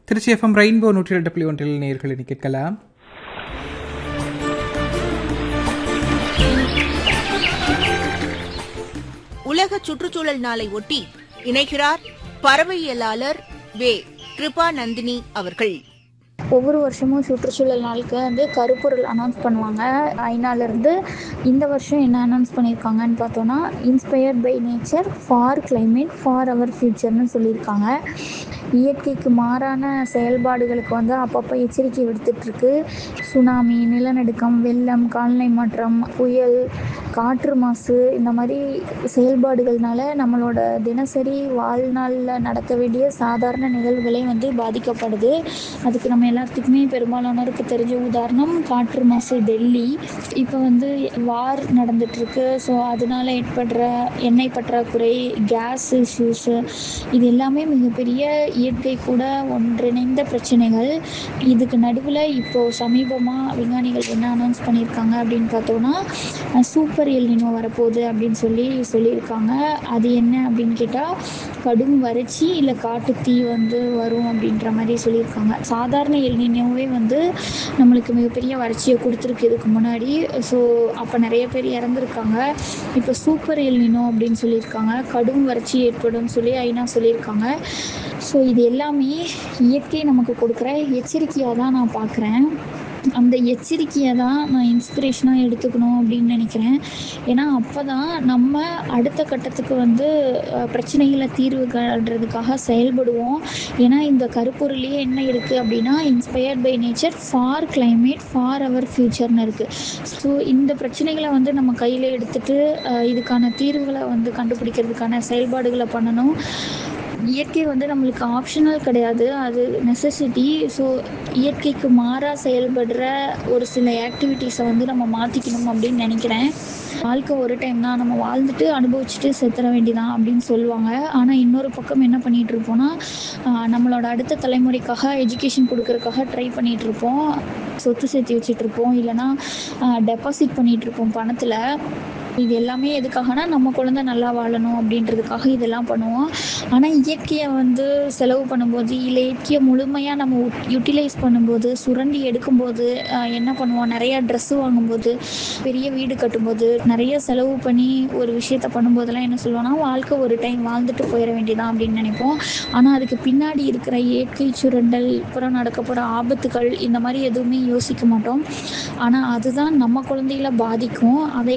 Trichy FM rainbow நூற்றி ரெண்டு புள்ளி ஒன்றில் நேர்களை கேட்கலாம் உலக சுற்றுச்சூழல் நாளை ஒட்டி இணைகிறார் பறவையியலாளர் வே கிருபா நந்தினி அவர்கள் ஒவ்வொரு வருஷமும் சுற்றுச்சூழல் நாளுக்கு வந்து கருப்பொருள் அனௌன்ஸ் பண்ணுவாங்க ஐநாலேருந்து இந்த வருஷம் என்ன அனௌன்ஸ் பண்ணியிருக்காங்கன்னு பார்த்தோன்னா inspired by nature for climate for our ஃபியூச்சர்னு சொல்லியிருக்காங்க இயற்கைக்கு மாறான செயல்பாடுகளுக்கு வந்து அப்பப்போ எச்சரிக்கை விடுத்துட்ருக்கு சுனாமி நிலநடுக்கம் வெள்ளம் காலநிலை மாற்றம் புயல் காற்று மாசு இந்த மாதிரி செயல்பாடுகள்னால நம்மளோட தினசரி வாழ்நாளில் நடக்க வேண்டிய சாதாரண நிகழ்வுகளே வந்து பாதிக்கப்படுது அதுக்கு நம்ம எல்லாத்துக்குமே பெரும்பாலானோருக்கு தெரிஞ்ச உதாரணம் காற்று மாசு டெல்லி இப்போ வந்து வார் நடந்துட்டுருக்கு ஸோ அதனால ஏற்படுற எண்ணெய் பற்றாக்குறை கேஸ் இஷ்யூஸு இது எல்லாமே மிகப்பெரிய இயற்கை கூட ஒன்றிணைந்த பிரச்சனைகள் இதுக்கு நடுவில் இப்போது சமீபமாக விஞ்ஞானிகள் என்ன அனௌன்ஸ் பண்ணியிருக்காங்க அப்படின்னு பார்த்தோன்னா சூப்பர் எல்னினோ வரப்போகுது அப்படின்னு சொல்லி சொல்லியிருக்காங்க அது என்ன அப்படின்னு கேட்டால் கடும் வறட்சி இல்லை காட்டுத்தீ வந்து வரும் அப்படின்ற மாதிரி சொல்லியிருக்காங்க சாதாரண எல்னினோவே வந்து நம்மளுக்கு மிகப்பெரிய வறட்சியை கொடுத்துருக்கு இதுக்கு முன்னாடி ஸோ அப்போ நிறைய பேர் இறந்துருக்காங்க இப்போ சூப்பர் எல்னினோ அப்படின்னு சொல்லியிருக்காங்க கடும் வறட்சி ஏற்படும் சொல்லி ஐநா சொல்லியிருக்காங்க ஸோ இது எல்லாமே இயற்கை நமக்கு கொடுக்குற எச்சரிக்கையாக தான் நான் பார்க்குறேன் அந்த எச்சரிக்கையை தான் நான் இன்ஸ்பிரேஷனாக எடுத்துக்கணும் அப்படின்னு நினைக்கிறேன் ஏன்னா அப்போ தான் நம்ம அடுத்த கட்டத்துக்கு வந்து அஹ், பிரச்சனைகளை தீர்வு காண்றதுக்காக செயல்படுவோம் ஏன்னா இந்த கருப்பொருளையே என்ன இருக்குது அப்படின்னா inspired by nature for climate for our ஃப்யூச்சர்னு இருக்குது ஸோ இந்த பிரச்சனைகளை வந்து நம்ம கையில் எடுத்துட்டு அஹ், இதுக்கான தீர்வுகளை வந்து கண்டுபிடிக்கிறதுக்கான செயல்பாடுகளை பண்ணணும் இயற்கை வந்து நம்மளுக்கு ஆப்ஷனல் கிடையாது அது நெசசிட்டி ஸோ இயற்கைக்கு மாறாக செயல்படுற ஒரு சில ஆக்டிவிட்டீஸை வந்து நம்ம மாற்றிக்கணும் அப்படின்னு நினைக்கிறேன் வாழ்க்கை ஒரு டைம் தான் நம்ம வாழ்ந்துட்டு அனுபவிச்சுட்டு செத்துற வேண்டியதான் அப்படின்னு சொல்லுவாங்க ஆனால் இன்னொரு பக்கம் என்ன பண்ணிட்டு இருப்போம்னா ஆஹ் நம்மளோட அடுத்த தலைமுறைக்காக எஜுகேஷன் கொடுக்கறதுக்காக ட்ரை பண்ணிட்டு இருப்போம் சொத்து சேர்த்து வச்சுட்டு இருப்போம் இல்லைன்னா டெபாசிட் பண்ணிட்டு இருப்போம் பணத்தில் இது எல்லாமே எதுக்காகனா நம்ம குழந்தை நல்லா வாழணும் அப்படின்றதுக்காக இதெல்லாம் பண்ணுவோம் ஆனால் இயற்கையை வந்து செலவு பண்ணும்போது இல்லை இயற்கையை முழுமையாக நம்ம யூட்டிலைஸ் பண்ணும்போது சுரண்டி எடுக்கும்போது ஆஹ் என்ன பண்ணுவோம் நிறைய ட்ரெஸ்ஸு வாங்கும்போது பெரிய வீடு கட்டும்போது நிறைய செலவு பண்ணி ஒரு விஷயத்த பண்ணும்போதெல்லாம் என்ன சொல்லுவோம்னா வாழ்க்கை ஒரு டைம் வாழ்ந்துட்டு போயிட வேண்டியதான் அப்படின்னு நினைப்போம் ஆனால் அதுக்கு பின்னாடி இருக்கிற இயற்கை சுரண்டல் அப்புறம் நடக்க போகிற ஆபத்துகள் இந்த மாதிரி எதுவுமே யோசிக்க மாட்டோம் ஆனால் அதுதான் நம்ம குழந்தைகளை பாதிக்கும் அதை